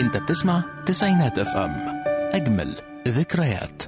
انت بتسمع تسعينات اف ام اجمل ذكريات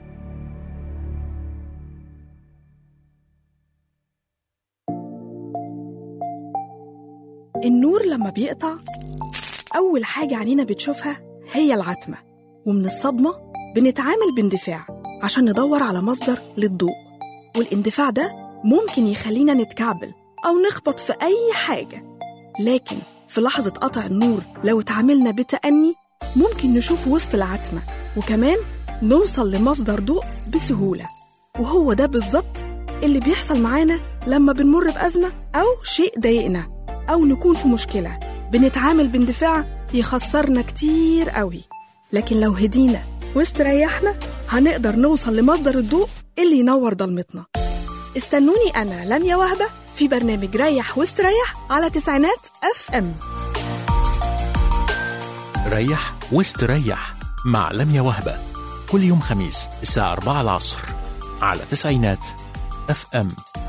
النور لما بيقطع أول حاجة عينينا بتشوفها هي العتمة ومن الصدمة بنتعامل باندفاع عشان ندور على مصدر للضوء والاندفاع ده ممكن يخلينا نتكعبل أو نخبط في أي حاجة لكن في لحظة قطع النور لو اتعاملنا بتأني ممكن نشوف وسط العتمة وكمان نوصل لمصدر ضوء بسهولة وهو ده بالظبط اللي بيحصل معانا لما بنمر بأزمة أو شيء ضايقنا أو نكون في مشكلة بنتعامل باندفاع يخسرنا كتير قوي لكن لو هدينا واستريحنا هنقدر نوصل لمصدر الضوء اللي ينور ضلمتنا استنوني أنا لميا وهبة في برنامج ريح واستريح على تسعينات اف ام ريح واستريح مع لميا وهبة كل يوم خميس الساعة 4 العصر على تسعينات اف ام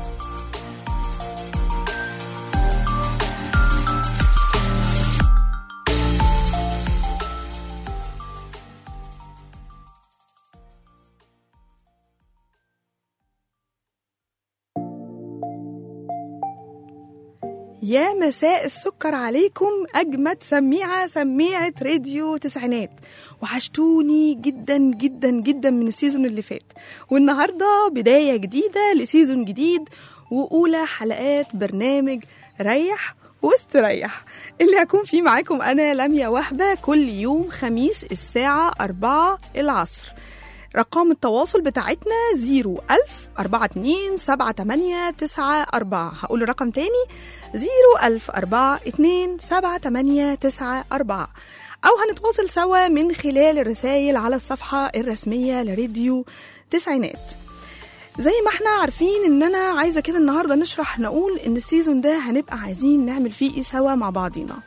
يا مساء السكر عليكم أجمد سميعة سميعة راديو تسعينات وحشتوني جدا جدا جدا من السيزون اللي فات والنهاردة بداية جديدة لسيزون جديد وأولى حلقات برنامج ريح واستريح اللي هكون فيه معاكم أنا لميا وهبة كل يوم خميس الساعة 4 العصر رقم التواصل بتاعتنا 01000 42 78 94 هقول الرقم تاني 01000 42 78 94 أو هنتواصل سوا من خلال الرسائل على الصفحة الرسمية لراديو تسعينات زي ما احنا عارفين ان انا عايزه كده النهارده نشرح نقول ان السيزون ده هنبقى عايزين نعمل فيه ايه سوا مع بعضينا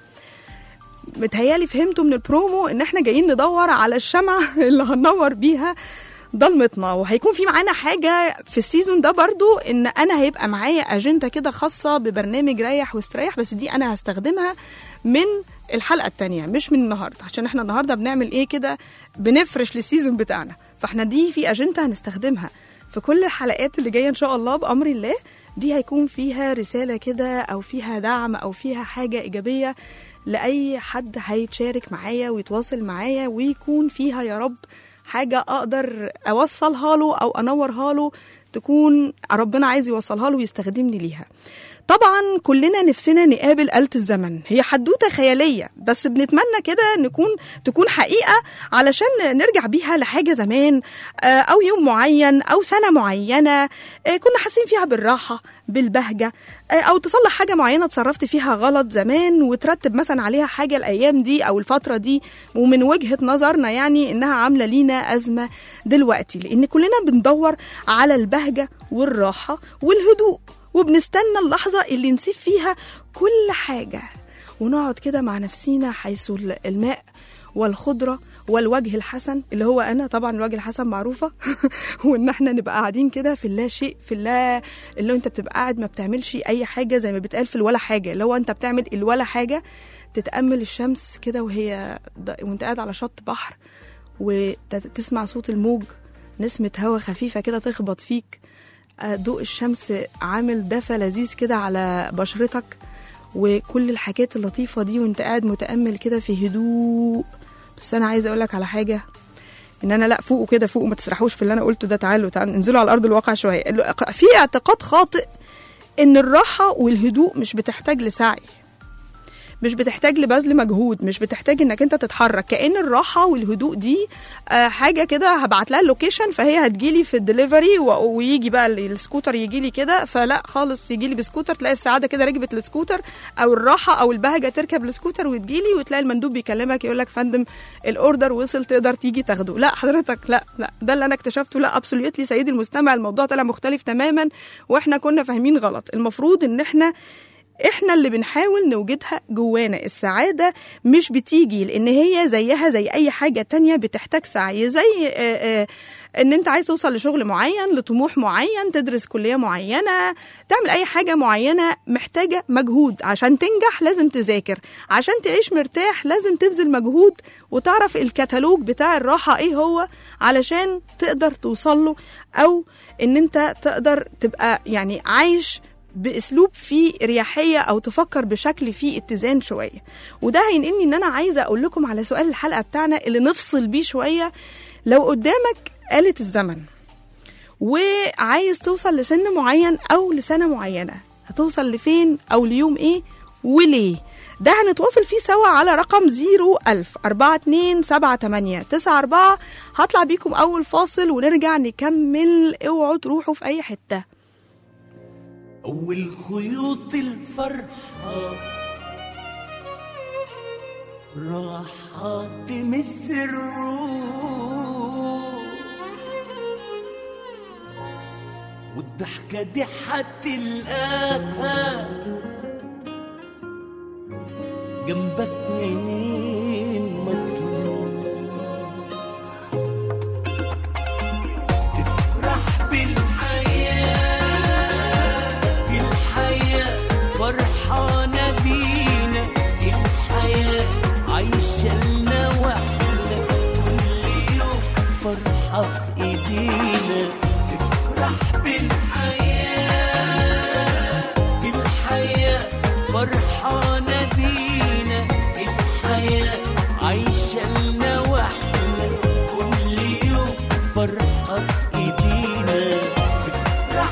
متهيالي فهمتوا من البرومو ان احنا جايين ندور على الشمعة اللي هننور بيها ضلمتنا وهيكون في معانا حاجة في السيزون ده برضو ان انا هيبقى معايا اجندة كده خاصة ببرنامج ريح واستريح بس دي انا هستخدمها من الحلقة التانية مش من النهاردة عشان احنا النهاردة بنعمل ايه كده بنفرش للسيزون بتاعنا فاحنا دي في اجندة هنستخدمها في كل الحلقات اللي جاية ان شاء الله بأمر الله دي هيكون فيها رسالة كده او فيها دعم او فيها حاجة ايجابية لأي حد هيتشارك معايا ويتواصل معايا ويكون فيها يا رب حاجة أقدر أوصلها له أو أنورها له تكون ربنا عايز يوصلها له ويستخدمني ليها طبعا كلنا نفسنا نقابل آلة الزمن هي حدوتة خيالية بس بنتمنى كده نكون تكون حقيقة علشان نرجع بيها لحاجة زمان آه، أو يوم معين أو سنة معينة آه، كنا حاسين فيها بالراحة بالبهجة آه، أو تصلح حاجة معينة اتصرفت فيها غلط زمان وترتب مثلا عليها حاجة الأيام دي أو الفترة دي ومن وجهة نظرنا يعني إنها عاملة لينا أزمة دلوقتي لأن كلنا بندور على البهجة والراحة والهدوء وبنستنى اللحظة اللي نسيب فيها كل حاجة ونقعد كده مع نفسينا حيث الماء والخضرة والوجه الحسن اللي هو أنا طبعا الوجه الحسن معروفة وإن احنا نبقى قاعدين كده في اللا شيء في اللا اللي هو أنت بتبقى قاعد ما بتعملش أي حاجة زي ما بتقال في الولا حاجة اللي هو أنت بتعمل الولا حاجة تتأمل الشمس كده وهي وأنت قاعد على شط بحر وتسمع صوت الموج نسمة هوا خفيفة كده تخبط فيك ضوء الشمس عامل دفى لذيذ كده على بشرتك وكل الحاجات اللطيفة دي وانت قاعد متأمل كده في هدوء بس أنا عايزة أقولك على حاجة ان انا لا فوقوا كده فوقوا ما تسرحوش في اللي انا قلته ده تعالوا تعالوا انزلوا على ارض الواقع شويه في اعتقاد خاطئ ان الراحه والهدوء مش بتحتاج لسعي مش بتحتاج لبذل مجهود مش بتحتاج انك انت تتحرك كأن الراحة والهدوء دي آه حاجة كده هبعت لها اللوكيشن فهي هتجيلي في الدليفري ويجي بقى السكوتر يجيلي كده فلا خالص يجيلي بسكوتر تلاقي السعادة كده ركبت السكوتر او الراحة او البهجة تركب السكوتر وتجيلي وتلاقي المندوب بيكلمك يقول لك فندم الاوردر وصل تقدر تيجي تاخده لا حضرتك لا لا ده اللي انا اكتشفته لا ابسوليوتلي سيدي المستمع الموضوع طلع مختلف تماما واحنا كنا فاهمين غلط المفروض ان احنا احنا اللي بنحاول نوجدها جوانا السعادة مش بتيجي لان هي زيها زي اي حاجة تانية بتحتاج سعي زي آه، آه، ان انت عايز توصل لشغل معين لطموح معين تدرس كلية معينة تعمل اي حاجة معينة محتاجة مجهود عشان تنجح لازم تذاكر عشان تعيش مرتاح لازم تبذل مجهود وتعرف الكتالوج بتاع الراحة ايه هو علشان تقدر توصل له او ان انت تقدر تبقى يعني عايش باسلوب فيه اريحيه او تفكر بشكل فيه اتزان شويه وده هينقلني ان انا عايزه اقول لكم على سؤال الحلقه بتاعنا اللي نفصل بيه شويه لو قدامك آلة الزمن وعايز توصل لسن معين او لسنه معينه هتوصل لفين او ليوم ايه وليه ده هنتواصل فيه سوا على رقم 01000 4278 94 هطلع بيكم اول فاصل ونرجع نكمل اوعوا تروحوا في اي حته أول خيوط الفرحة راحة تمس الروح والضحكة دي هتلقاها جنبك منين ما تروح تفرح بالحياة الحياة فرحانة بينا الحياة عايشة لنا واحنا كل يوم فرحة في ايدينا تفرح بالحياة الحياة فرحانة بينا الحياة عايشة لنا واحنا كل يوم فرحة في ايدينا تفرح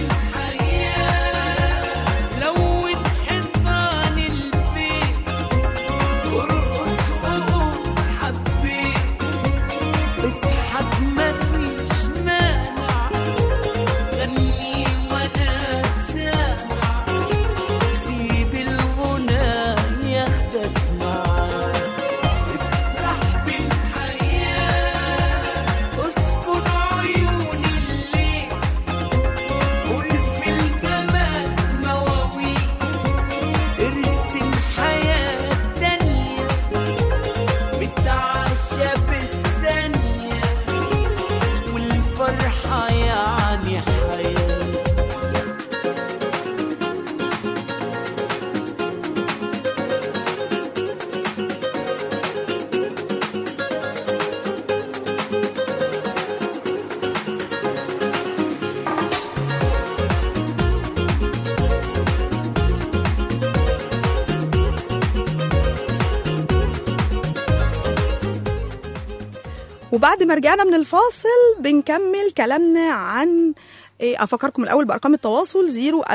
بالحياة لون حيطان البيت وارقص وقول حبيت اضحك مفيش مانع غني وانا سامع سيب الغنى ياخدك معاه افرح بالحياة اسكن عيون الليل قول في الجمال مواويل ارسم حياة تانية بتعشى بالثانية والفرحة يعني حياة وبعد ما رجعنا من الفاصل بنكمل كلامنا عن إيه، افكركم الاول بارقام التواصل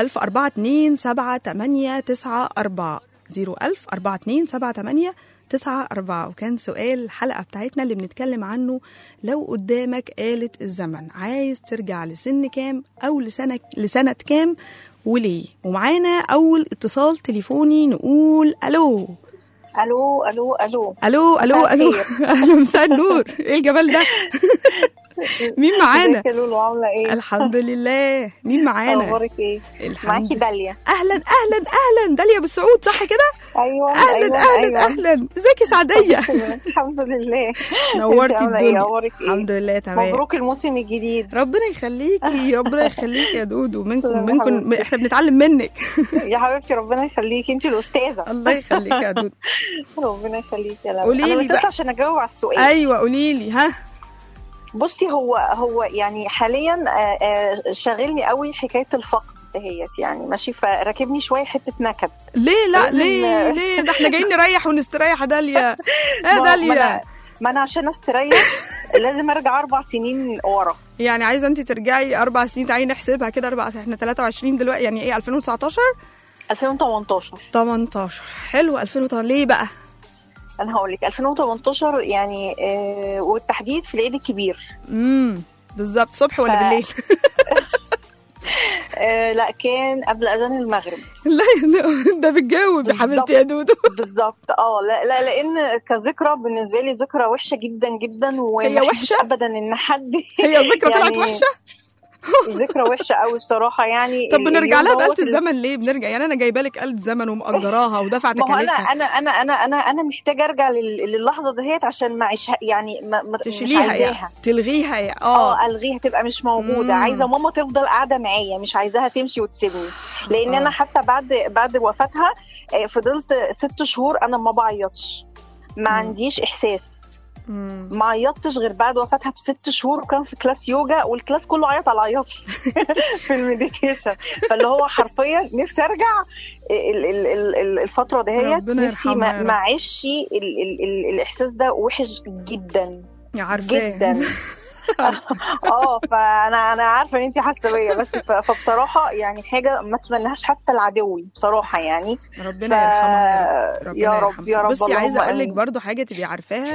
010427894 010427894 وكان سؤال الحلقه بتاعتنا اللي بنتكلم عنه لو قدامك آلة الزمن عايز ترجع لسن كام او لسنه لسنه كام وليه ومعانا اول اتصال تليفوني نقول الو الو الو الو الو الو مساء الو الخير. اهلا مساء النور ايه الجمال ده مين معانا ازيك يا لولو عامله ايه الحمد لله مين معانا اخبارك ايه الحمد معاكي داليا اهلا اهلا اهلا داليا بالسعود صح كده ايوه اهلا أيوة اهلا أيوة. اهلا ازيك يا سعديه الحمد لله نورتي انت عاملة ايه الدنيا اخبارك ايه الحمد لله تمام مبروك الموسم الجديد ربنا يخليكي ربنا يخليكي يا دودو منكم يا منكم حبيبتي. احنا بنتعلم منك يا حبيبتي ربنا يخليكي انت الاستاذه الله يخليكي يا دودو ربنا يخليكي يا لولو قولي انا لي بتصل بقى. عشان اجاوب على السؤال ايوه قولي لي ها بصي هو هو يعني حاليا آه، آه، شاغلني قوي حكايه الفقد دهيت يعني ماشي فراكبني شويه حته نكد ليه لا لازم- ليه ليه ده احنا جايين نريح ونستريح يا داليا يا ما- ما داليا أنا- ما انا عشان استريح لازم ارجع اربع سنين ورا يعني عايزه انت ترجعي اربع سنين تعالي نحسبها كده اربع سنين احنا 23 دلوقتي يعني ايه 2019 2018 18 حلو 2018 ليه بقى انا هقول لك 2018 يعني آه والتحديد في العيد الكبير امم بالظبط الصبح ولا ف- بالليل آه لا كان قبل اذان المغرب لا لا، ده بتجاوب يا حبيبتي يا دودو بالظبط اه لا لا لان كذكرى بالنسبه لي ذكرى وحشه جدا جدا وما هي أحبش وحشة؟ ابدا ان حد هي الذكرى طلعت يعني- وحشه ذكرى وحشه قوي بصراحه يعني طب ال- بنرجع اليوم لها دوت بآلة الزمن ليه بنرجع يعني انا جايبه لك آلة زمن ومأجراها ودافعه ما هو انا تكاليفها انا انا انا انا انا محتاجه ارجع لل- للحظه دهيت عشان ما اعيشها يعني ما ما- مش تشيليها يعني عايزاها تلغيها يعني اه اه الغيها تبقى مش موجوده مم. عايزه ماما تفضل قاعده معايا مش عايزاها تمشي وتسيبني لان آه. انا حتى بعد بعد وفاتها آه، فضلت ست شهور انا ما بعيطش ما عنديش احساس مم. ما عيطتش غير بعد وفاتها بست شهور وكان في كلاس يوجا والكلاس كله عيط على عياطي في المديتيشن فاللي هو حرفيا نفسي ارجع ال- ال- ال- ال- الفتره دهيت ربنا نفسي يرحمها يا ما رب. ما اعيش ال- ال- ال- الاحساس ده وحش جدا عارفاه جدا اه فانا انا عارفه ان انت حاسه بيا بس ف- فبصراحه يعني حاجه ما اتمناهاش حتى العدوي بصراحه يعني ربنا ف... يرحمها يا رب ربنا يا رب يرحمها. يا رب بصي اللهم عايزه اقول لك آمين. برضو حاجه تبقي عارفاها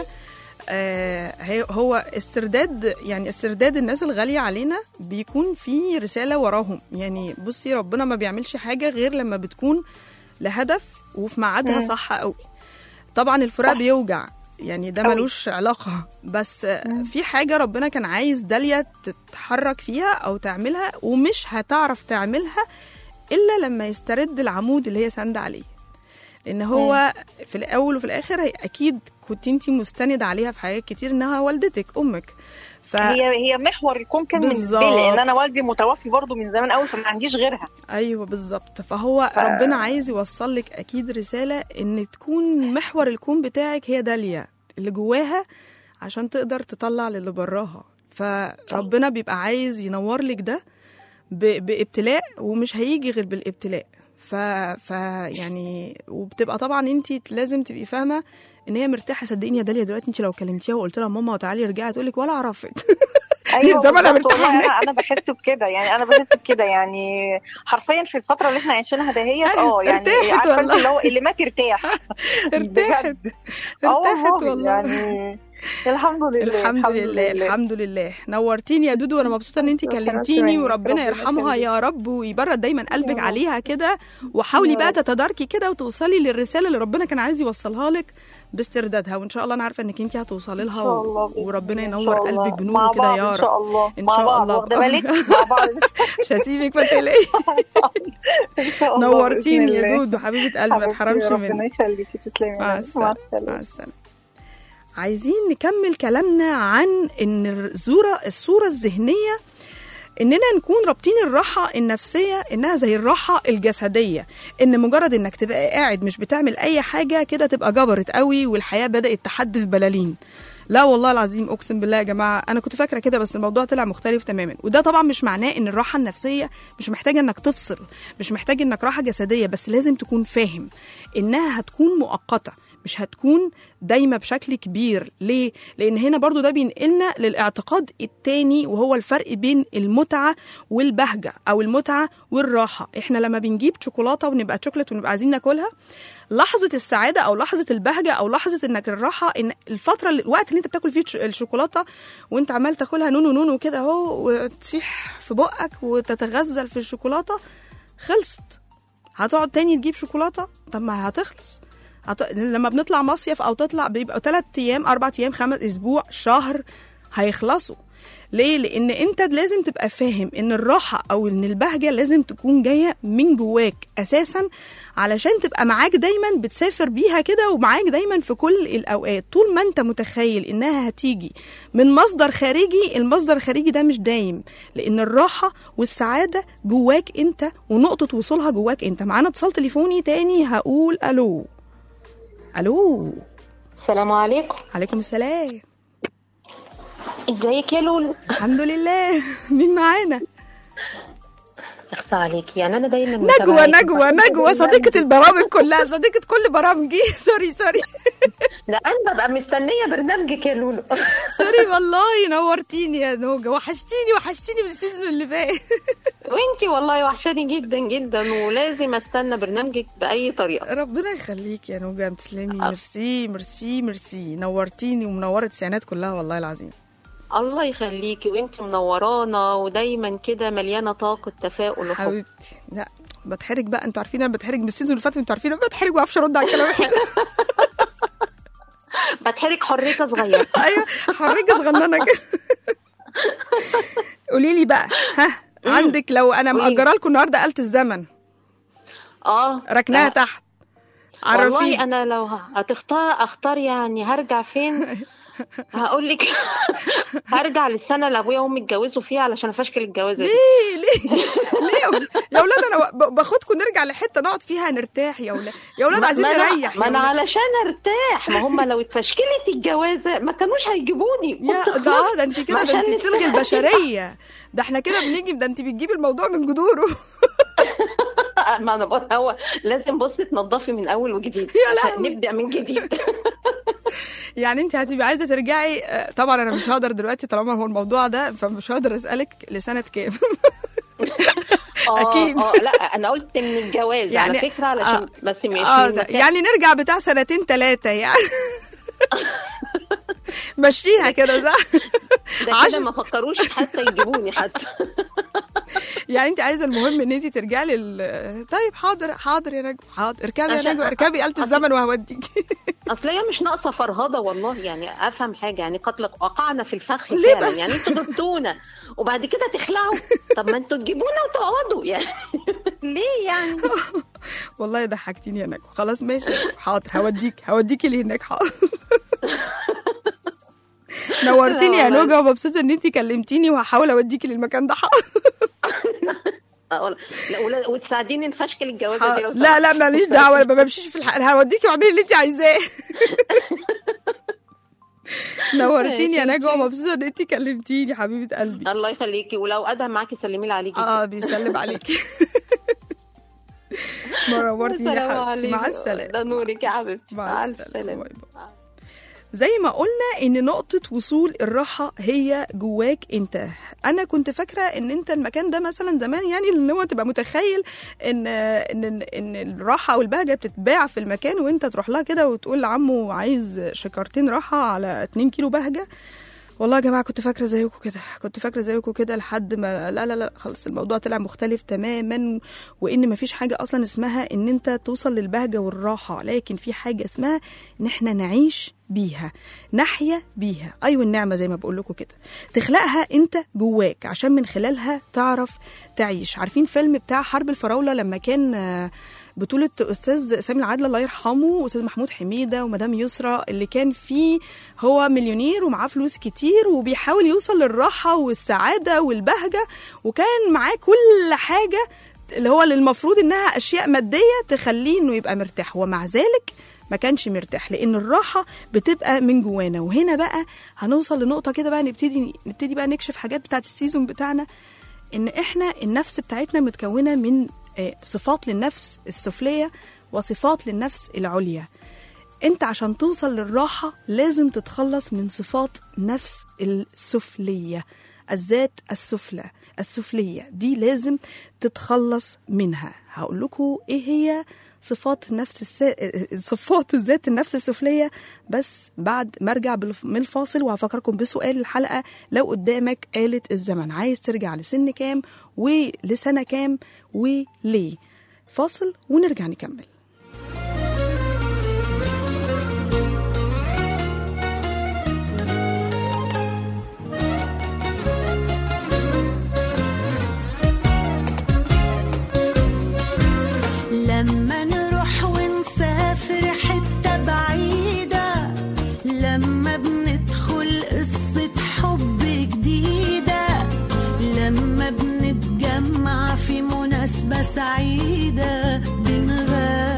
آه هي- هو استرداد يعني استرداد الناس الغاليه علينا بيكون في رساله وراهم يعني بصي ربنا ما بيعملش حاجه غير لما بتكون لهدف وفي ميعادها مم. صح قوي طبعا الفراق صح. بيوجع يعني ده أوي. ملوش علاقه بس آه، مم. في حاجه ربنا كان عايز داليا تتحرك فيها او تعملها ومش هتعرف تعملها الا لما يسترد العمود اللي هي ساندة عليه لان هو في الاول وفي الاخر هي اكيد كنت انت مستندة عليها في حاجات كتير انها والدتك امك ف هي هي محور الكون كان بالنسبه لي بالظبط. لان انا والدي متوفي برضو من زمان قوي فما عنديش غيرها ايوه بالظبط فهو ف- ربنا عايز يوصل لك اكيد رساله ان تكون محور الكون بتاعك هي داليا اللي جواها عشان تقدر تطلع للي براها فربنا بيبقى عايز ينور لك ده ب... بابتلاء ومش هيجي غير بالابتلاء ف... ف يعني وبتبقى طبعا انت لازم تبقي فاهمه ان هي مرتاحه صدقيني يا داليا دلوقتي انت لو كلمتيها وقلت لها ماما تعالي ارجعي تقول لك ولا اعرفك زمان أنا بالظبط، مرتاحة والله هناك. انا انا بحس بكده يعني انا بحس بكده يعني حرفيا في الفتره اللي احنا عايشينها دهيت اه يعني ارتاحت عارفه انت والله. اللي هو اللي مات ارتاح ارتاحت بجد. اه ارتاحت والله يعني الحمد لله الحمد لله الحمد لله نورتيني يا دودو وانا مبسوطه ان انت ربنا كلمتيني يخليك، وربنا ربنا يرحمها يخليك. يا رب ويبرد دايما قلبك رب. عليها كده وحاولي يا بقى رب. تتداركي كده وتوصلي للرساله اللي ربنا كان عايز يوصلها لك باستردادها وان شاء الله انا عارفه انك انت هتوصلي ان لها شاء الله بإذن وربنا الله، إن ينور شاء الله. قلبك مع بنور كده بعض يا ان شاء رب الله إن مع شاء بعض الله. واخده بالك مع بعض مش هسيبك ما تقلقيش ان شاء الله نورتيني بإذن يا الله. دودو حبيبه قلبي ما حبيبتي، تحرمش ربنا منك يخليكي تسلمي مع مع السلامه السلامه مع السلامه عايزين نكمل كلامنا عن ان الصوره الصوره الذهنيه اننا نكون رابطين الراحه النفسيه انها زي الراحه الجسديه ان مجرد انك تبقى قاعد مش بتعمل اي حاجه كده تبقى جبرت قوي والحياه بدات تحدف بلالين لا والله العظيم اقسم بالله يا جماعه انا كنت فاكره كده بس الموضوع طلع مختلف تماما وده طبعا مش معناه ان الراحه النفسيه مش محتاجه انك تفصل مش محتاج انك راحه جسديه بس لازم تكون فاهم انها هتكون مؤقته مش هتكون دايمة بشكل كبير ليه؟ لأن هنا برضو ده بينقلنا للاعتقاد التاني وهو الفرق بين المتعة والبهجة أو المتعة والراحة إحنا لما بنجيب شوكولاتة ونبقى شوكولات ونبقى عايزين ناكلها لحظة السعادة أو لحظة البهجة أو لحظة إنك الراحة إن الفترة اللي- الوقت اللي أنت بتاكل فيه الش- الشوكولاتة وأنت عمال تاكلها نونو نونو كده أهو وتسيح في بقك وتتغزل في الشوكولاتة خلصت هتقعد تاني تجيب شوكولاته طب ما هتخلص هت... لما بنطلع مصيف او تطلع بيبقى ثلاث ايام اربع ايام خمس اسبوع شهر هيخلصوا ليه لان انت لازم تبقى فاهم ان الراحه او ان البهجه لازم تكون جايه من جواك اساسا علشان تبقى معاك دايما بتسافر بيها كده ومعاك دايما في كل الاوقات طول ما انت متخيل انها هتيجي من مصدر خارجي المصدر الخارجي ده مش دايم لان الراحه والسعاده جواك انت ونقطه وصولها جواك انت معانا اتصال تليفوني تاني هقول الو الو السلام عليكم عليكم السلام ازيك يا لولو الحمد لله مين معانا اخصى عليكي يعني انا دايما نجوى متابعاكي. نجوى نجوى صديقة البرامج كلها صديقة كل برامجي سوري سوري لا انا ببقى مستنيه برنامجك يا لولو سوري والله نورتيني يا نوجة وحشتيني وحشتيني من السيزون اللي فات وانتي والله وحشاني جدا جدا ولازم استنى برنامجك باي طريقه ربنا يخليك يا نوجة تسلمي ميرسي ميرسي ميرسي نورتيني ومنورة التسعينات كلها والله العظيم الله يخليكي وانتي منورانا ودايما كده مليانه طاقه تفاؤل وحب حبيبتي لا بتحرج بقى انتوا عارفين انا بتحرج من السيزون اللي فات انتوا عارفين انا بتحرج وما ارد على الكلام الحلو بتحرك حريكه صغيره ايوه حرجه صغننه كده قولي لي بقى ها مم. عندك لو انا قولي. مأجره لكم النهارده آلة الزمن اه ركناها لا. تحت والله عرفيني انا لو هتختار اختار يعني هرجع فين هقول لك هرجع للسنه اللي ابويا وامي اتجوزوا فيها علشان افشكل الجوازه دي ليه ليه ليه يا اولاد انا ب- باخدكم نرجع لحته نقعد فيها نرتاح يا اولاد يا اولاد ما- عايزين ما أنا- نريح ما يا انا أولاد. علشان ارتاح ما هم لو اتفشكلت الجوازه ما كانوش هيجيبوني يا كنت ده خلاص آه، ده انت كده ده عشان انت بتلغي نستريح. البشريه ده احنا كده بنيجي ده انت بتجيبي الموضوع من جذوره ما انا بقول هو لازم بصي تنضفي من اول وجديد يا عشان لهوي. نبدا من جديد يعني انت هتبقي عايزه ترجعي آه، طبعا انا مش هقدر دلوقتي طالما هو الموضوع ده فمش هقدر اسالك لسنه كام آه، أكيد. اه لا انا قلت من الجواز يعني- على فكره علشان آه. بس مش اه من ده- مكان- يعني نرجع بتاع سنتين ثلاثه يعني مشيها كده صح ده عشر- كده ما فكروش حتى يجيبوني حتى يعني انت عايزه المهم ان انت ترجعي لل طيب حاضر حاضر يا نجوى حاضر اركبي يا عشان- نجوى اركبي آلة أصل- الزمن وهوديكي اصل هي مش ناقصه فرهضه والله يعني افهم حاجه يعني قد لك وقعنا في الفخ ليه فعلا بس؟ يعني انتوا جبتونا وبعد كده تخلعوا طب ما انتوا تجيبونا وتقعدوا يعني ليه يعني والله ضحكتيني يا نجوى خلاص ماشي حاضر هوديك هوديكي اللي هناك حاضر نورتيني يا لا والله. نوجة ومبسوطة ان انت كلمتيني وهحاول اوديكي للمكان ده حاضر أقول- لا ولا- وتساعديني نفشكل الجوازه دي لو لا لا سمحتي. ماليش دعوة انا ما بمشيش في الحق هوديكي واعملي اللي انت عايزاه نورتيني يا ماشي. نجوى ومبسوطة ان انت كلمتيني حبيبة قلبي الله يخليكي ولو ادهم معاكي سلمي لي عليه جدا اه بيسلم عليكي نورتيني يا السلام حبيبتي مع عليكم. السلامة ده نورك يا حبيبتي مع مع الف السلامة. سلامه باي باي. زي ما قلنا ان نقطة وصول الراحة هي جواك انت انا كنت فاكرة ان انت المكان ده مثلا زمان يعني اللي هو تبقى متخيل ان ان ان الراحة والبهجة بتتباع في المكان وانت تروح لها كده وتقول لعمه عايز شكارتين راحة على 2 كيلو بهجة والله يا جماعة كنت فاكرة زيكم كده كنت فاكرة زيكم كده لحد ما لا لا لا خلاص الموضوع طلع مختلف تماما وإن مفيش حاجة أصلا اسمها إن أنت توصل للبهجة والراحة لكن في حاجة اسمها إن إحنا نعيش بيها نحيا بيها أيوة النعمة زي ما بقول لكم كده تخلقها أنت جواك عشان من خلالها تعرف تعيش عارفين فيلم بتاع حرب الفراولة لما كان آه، بطولة أستاذ سامي العدل الله يرحمه وأستاذ محمود حميدة ومدام يسرى اللي كان فيه هو مليونير ومعاه فلوس كتير وبيحاول يوصل للراحة والسعادة والبهجة وكان معاه كل حاجة اللي هو اللي المفروض إنها أشياء مادية تخليه إنه يبقى مرتاح ومع ذلك ما كانش مرتاح لان الراحه بتبقى من جوانا وهنا بقى هنوصل لنقطه كده بقى نبتدي نبتدي بقى نكشف حاجات بتاعت السيزون بتاعنا ان احنا النفس بتاعتنا متكونه من آه، صفات للنفس السفليه وصفات للنفس العليا انت عشان توصل للراحه لازم تتخلص من صفات نفس السفليه الذات السفلى السفليه دي لازم تتخلص منها هقول لكم ايه هي صفات نفس الس... صفات ذات النفس السفليه بس بعد ما ارجع بالف- من الفاصل وهفكركم بسؤال الحلقه لو قدامك آلة الزمن عايز ترجع لسن كام ولسنه كام وليه فاصل ونرجع نكمل لما نروح ونسافر حتة بعيدة لما بندخل قصة حب جديدة لما بنتجمع في مناسبة سعيدة بنغني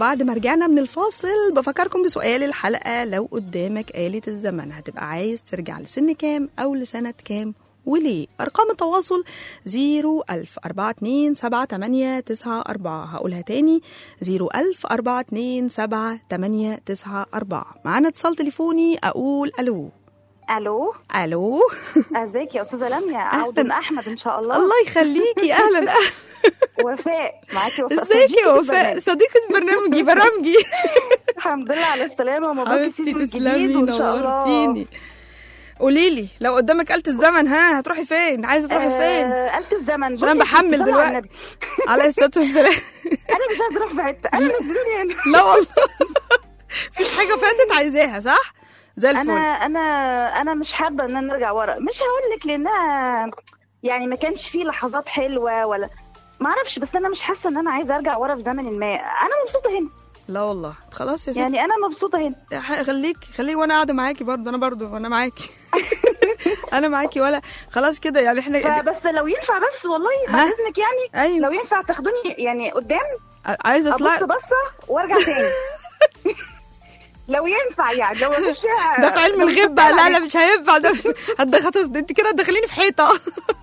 وبعد ما رجعنا من الفاصل بفكركم بسؤال الحلقة لو قدامك آلة الزمن هتبقى عايز ترجع لسن كام أو لسنة كام وليه أرقام التواصل 01000 42 78 94 هقولها تاني 01000 42 78 94 معانا اتصال تليفوني أقول ألو الو ألو ازيك يا استاذه لميا عود احمد ان شاء الله الله يخليكي أهلا أهلا وفاء معاكي وفاء ازيك يا صديقة وفاء البرنامج. صديقة برنامجي برامجي الحمد لله على السلامه ومبروك حبيبتي السيزون الجديد تسلمي وان شاء الله نورتيني قولي لي لو قدامك آلة الزمن ها هتروحي فين عايزة تروحي فين آه، آلة الزمن عشان أنا بصي يا ستي، بحمل صلي على دلوقتي. النبي. عليه الصلاة والسلام انا مش عايزه اروح في حته انا نزلوني هنا لا والله مفيش حاجة فاتت عايزاها صح زي الفل انا انا انا مش حابه ان انا ارجع ورا مش هقول لك لانها يعني ما كانش فيه لحظات حلوه ولا ما اعرفش بس انا مش حاسه ان انا عايزه ارجع ورا في زمن ما انا مبسوطه هنا لا والله خلاص يا ستي يعني انا مبسوطه هنا يا ح- خليكي خليكي وانا قاعده معاكي برضه انا برضه وانا معاكي انا معاكي ولا خلاص كده يعني احنا فبس لو ينفع بس والله بعد ها؟ اذنك يعني ايوه لو ينفع تاخدوني يعني قدام عايزه ابص اطلع بصه وارجع تاني لو ينفع يعني لو مفيش فيها ده في علم لو الغيب مش بقى لا عليك. لا مش هينفع ده هتدخل انت كده هتدخليني في حيطه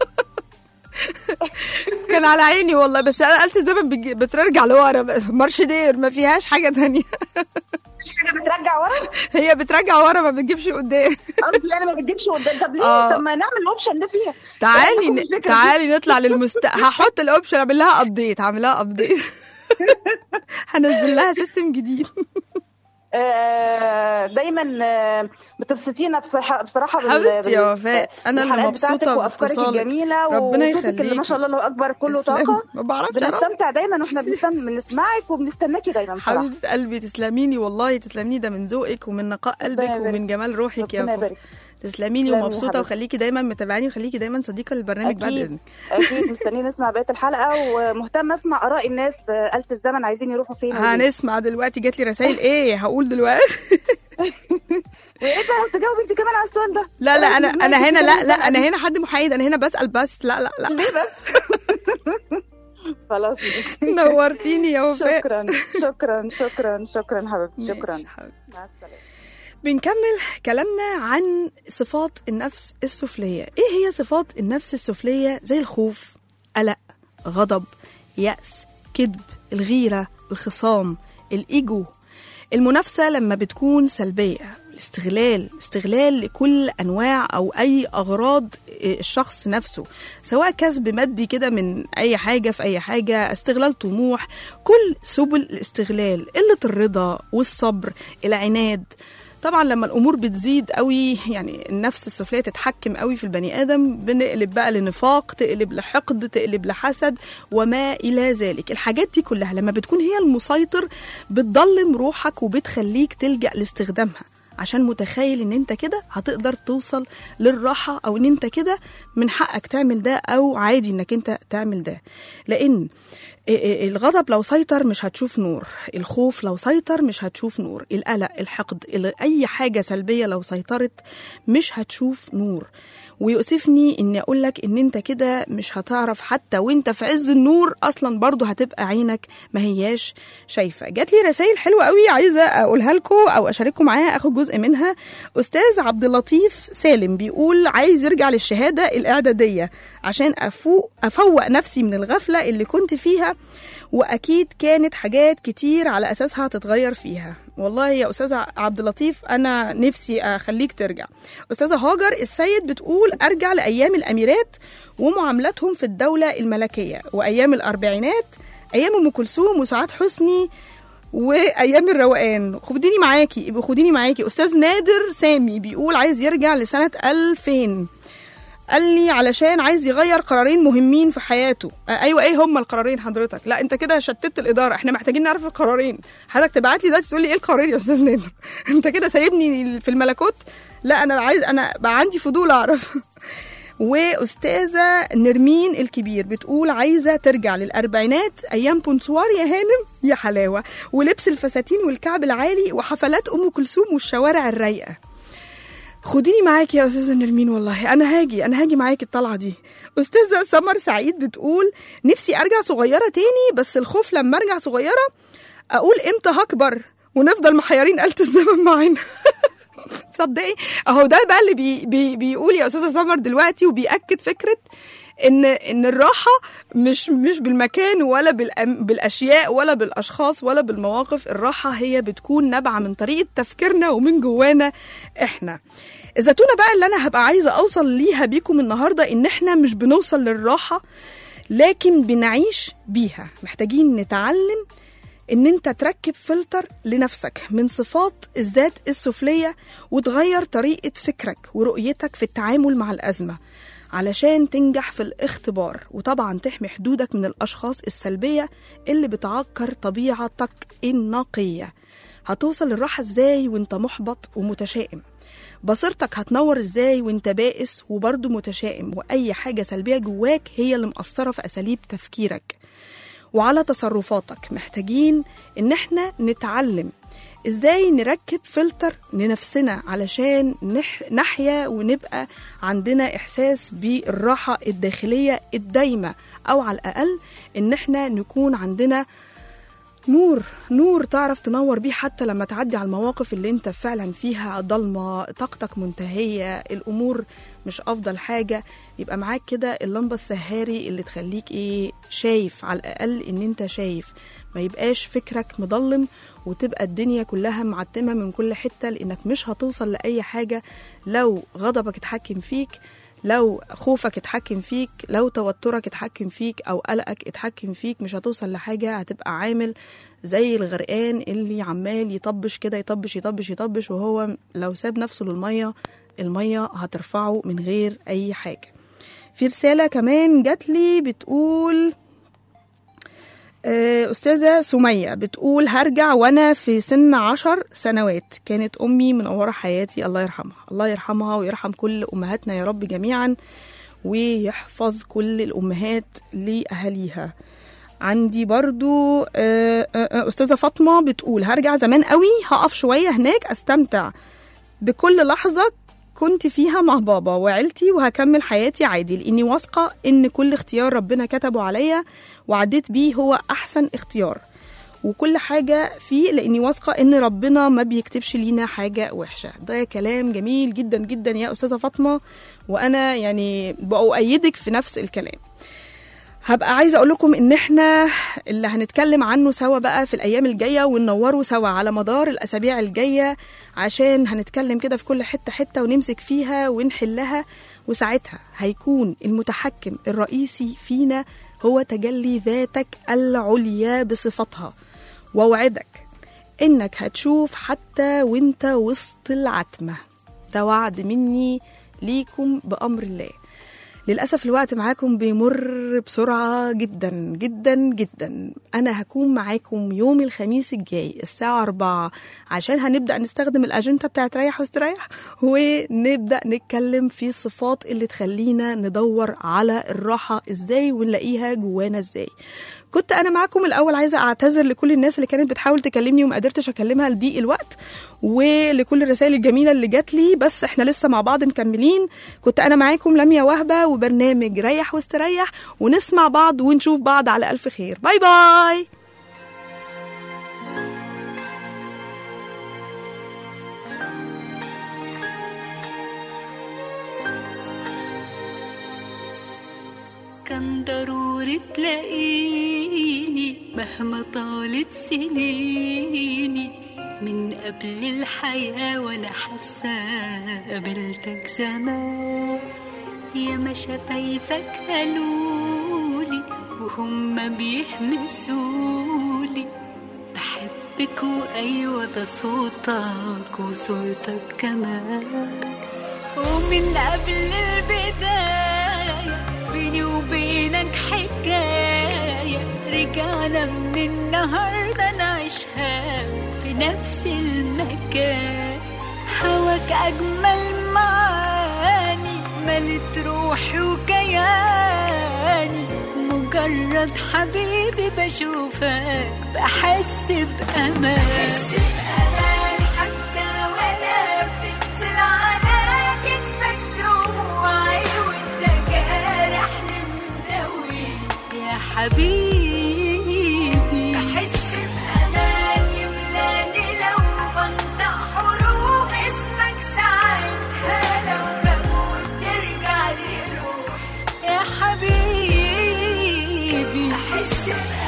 كان على عيني والله بس انا آلة الزمن بتج- بترجع لورا مارش دير ما فيهاش حاجه تانية مش حاجه بترجع ورا هي بترجع ورا ما بتجيبش قدام قصدي انا ما بتجيبش قدام طب ليه آه. طب ما نعمل الاوبشن ده فيها تعالي إيه رأيكم ن... في الفكرة دي؟ تعالي نطلع للمست هحط الاوبشن اعمل لها ابديت هعمل لها ابديت هنزل لها سيستم جديد آه، دايما آه، بتبسطينا بصراحه بصراحه بال- حبيبتي يا بال- وفاء انا اللي بالحلقات بتاعتك مبسوطه وافكارك باتصالك الجميله ربنا وصوتك اللي ما يخليكي. شاء الله الله اكبر كله تسلمي. طاقه ما بعرفش أرد. بنستمتع دايما واحنا بنستم- بنسمعك وبنستناكي دايما بصراحه حبيبه قلبي تسلميني والله تسلميني ده من ذوقك ومن نقاء قلبك ربنا يبارك. ومن جمال روحك يا ربنا فوفا يبارك تسلميني تسلمي يا ومبسوطه حبيبتي. وخليكي دايما متابعاني وخليكي دايما صديقه للبرنامج بعد اكيد اذنك اكيد مستنيين نسمع بقيه الحلقه ومهتمه اسمع اراء الناس في آلة الزمن عايزين يروحوا فين وليه. هنسمع دلوقتي جات لي رسائل ايه هقول دلوقتي وايه بقى لو تجاوب انت كمان على السؤال ده لا لا انا انا هنا لا لا انا هنا هنا حد محايد انا هنا بسال بس لا لا لا ليه بس خلاص ماشي نورتيني يا وفاء شكرا شكرا شكرا شكرا حبيبتي شكرا ماشي حبيبتي. مع السلامه بنكمل كلامنا عن صفات النفس السفلية ايه هي صفات النفس السفلية زي الخوف قلق غضب يأس كذب الغيرة الخصام الإيجو المنافسة لما بتكون سلبية الاستغلال استغلال لكل انواع او اي اغراض الشخص نفسه سواء كسب مادي كده من اي حاجه في اي حاجه استغلال طموح كل سبل الاستغلال قله الرضا والصبر العناد طبعا لما الامور بتزيد قوي يعني النفس السفليه تتحكم قوي في البني ادم بنقلب بقى لنفاق تقلب لحقد تقلب لحسد وما الى ذلك الحاجات دي كلها لما بتكون هي المسيطر بتضلم روحك وبتخليك تلجا لاستخدامها عشان متخيل ان انت كده هتقدر توصل للراحه او ان انت كده من حقك تعمل ده او عادي انك انت تعمل ده لان الغضب لو سيطر مش هتشوف نور الخوف لو سيطر مش هتشوف نور القلق الحقد ال- اي حاجه سلبيه لو سيطرت مش هتشوف نور ويؤسفني اني اقول لك ان انت كده مش هتعرف حتى وانت في عز النور اصلا برضو هتبقى عينك ما هياش شايفه جات لي رسائل حلوه قوي عايزه اقولها لكم او اشارككم معاها اخد جزء منها استاذ عبد اللطيف سالم بيقول عايز يرجع للشهاده الاعداديه عشان افوق افوق نفسي من الغفله اللي كنت فيها واكيد كانت حاجات كتير على اساسها تتغير فيها والله يا استاذ عبد اللطيف انا نفسي اخليك ترجع استاذه هاجر السيد بتقول ارجع لايام الاميرات ومعاملتهم في الدوله الملكيه وايام الاربعينات ايام ام كلثوم وسعاد حسني وايام الروقان خديني معاكي يبقى خديني معاكي استاذ نادر سامي بيقول عايز يرجع لسنه 2000 قال لي علشان عايز يغير قرارين مهمين في حياته آه ايوه ايه هم القرارين حضرتك لا انت كده شتت الاداره احنا محتاجين نعرف القرارين حضرتك تبعت لي دلوقتي تقول لي ايه القرار يا استاذ نادر انت كده سايبني في الملكوت لا انا عايز انا بقى عندي فضول اعرف واستاذه نرمين الكبير بتقول عايزه ترجع للاربعينات ايام بونسوار يا هانم يا حلاوه ولبس الفساتين والكعب العالي وحفلات ام كلثوم والشوارع الرايقه خديني معاكي يا استاذه نرمين والله انا هاجي انا هاجي معاكي الطلعه دي استاذه سمر سعيد بتقول نفسي ارجع صغيره تاني بس الخوف لما ارجع صغيره اقول امتى هكبر ونفضل محيرين آلة الزمن معانا صدقي اهو ده بقى اللي بي بي بيقول يا استاذه سمر دلوقتي وبياكد فكره ان ان الراحه مش مش بالمكان ولا بالأم بالاشياء ولا بالاشخاص ولا بالمواقف الراحه هي بتكون نابعه من طريقه تفكيرنا ومن جوانا احنا الزتونه بقى اللي انا هبقى عايزه اوصل ليها بيكم النهارده ان احنا مش بنوصل للراحه لكن بنعيش بيها محتاجين نتعلم ان انت تركب فلتر لنفسك من صفات الذات السفليه وتغير طريقه فكرك ورؤيتك في التعامل مع الازمه علشان تنجح في الاختبار وطبعا تحمي حدودك من الاشخاص السلبيه اللي بتعكر طبيعتك النقيه هتوصل للراحه ازاي وانت محبط ومتشائم بصيرتك هتنور ازاي وانت بائس وبرضه متشائم واي حاجه سلبيه جواك هي اللي مأثره في اساليب تفكيرك وعلى تصرفاتك محتاجين ان احنا نتعلم ازاي نركب فلتر لنفسنا علشان نح... نحيا ونبقى عندنا احساس بالراحه الداخليه الدايمه او على الاقل ان احنا نكون عندنا نور نور تعرف تنور بيه حتى لما تعدي على المواقف اللي انت فعلا فيها ضلمه طاقتك منتهيه الامور مش افضل حاجه يبقى معاك كده اللمبه السهاري اللي تخليك ايه شايف على الاقل ان انت شايف ما يبقاش فكرك مضلم وتبقى الدنيا كلها معتمه من كل حته لانك مش هتوصل لاي حاجه لو غضبك اتحكم فيك لو خوفك اتحكم فيك لو توترك اتحكم فيك او قلقك اتحكم فيك مش هتوصل لحاجه هتبقى عامل زي الغرقان اللي عمال يطبش كده يطبش يطبش يطبش وهو لو ساب نفسه للميه الميه هترفعه من غير اي حاجه في رساله كمان جات لي بتقول آه، أستاذة سمية بتقول هرجع وأنا في سن عشر سنوات كانت أمي منورة حياتي الله يرحمها الله يرحمها ويرحم كل أمهاتنا يا رب جميعا ويحفظ كل الأمهات لأهاليها عندي برضو آه، آه، آه، أستاذة فاطمة بتقول هرجع زمان قوي هقف شوية هناك أستمتع بكل لحظة كنت فيها مع بابا وعيلتي وهكمل حياتي عادي لاني واثقه ان كل اختيار ربنا كتبه عليا وعديت بيه هو احسن اختيار وكل حاجة فيه لأني واثقة إن ربنا ما بيكتبش لينا حاجة وحشة ده كلام جميل جدا جدا يا أستاذة فاطمة وأنا يعني بأؤيدك في نفس الكلام هبقى عايزه اقول لكم ان احنا اللي هنتكلم عنه سوا بقى في الايام الجايه وننوره سوا على مدار الاسابيع الجايه عشان هنتكلم كده في كل حته حته ونمسك فيها ونحلها وساعتها هيكون المتحكم الرئيسي فينا هو تجلي ذاتك العليا بصفتها واوعدك انك هتشوف حتى وانت وسط العتمه ده وعد مني ليكم بامر الله للأسف الوقت معاكم بيمر بسرعة جدا جدا جدا أنا هكون معاكم يوم الخميس الجاي الساعة 4 عشان هنبدأ نستخدم الأجندة بتاعت ريح واستريح ونبدأ نتكلم في الصفات اللي تخلينا ندور على الراحة ازاي ونلاقيها جوانا ازاي كنت انا معاكم الاول عايزه اعتذر لكل الناس اللي كانت بتحاول تكلمني وما قدرتش اكلمها لضيق الوقت ولكل الرسائل الجميله اللي جات لي بس احنا لسه مع بعض مكملين كنت انا معاكم لميا وهبه وبرنامج ريح واستريح ونسمع بعض ونشوف بعض على الف خير باي باي كان ضروري تلاقيني مهما طالت سنيني من قبل الحياة وانا حاسة قابلتك زمان يا ما شفايفك قالولي وهم بيهمسولي بحبك وايوه ده صوتك وصورتك كمان ومن قبل البداية بيني وبينك حكاية رجعنا من النهاردة نعيشها في نفس المكان هواك أجمل معاني ملت روحي وكياني مجرد حبيبي بشوفك بحس بأمان بحس بأمان حتى وأنا بتنزل على كتفك دموعي وانت جارحني مدوي يا حبيبي بحس بأمان بس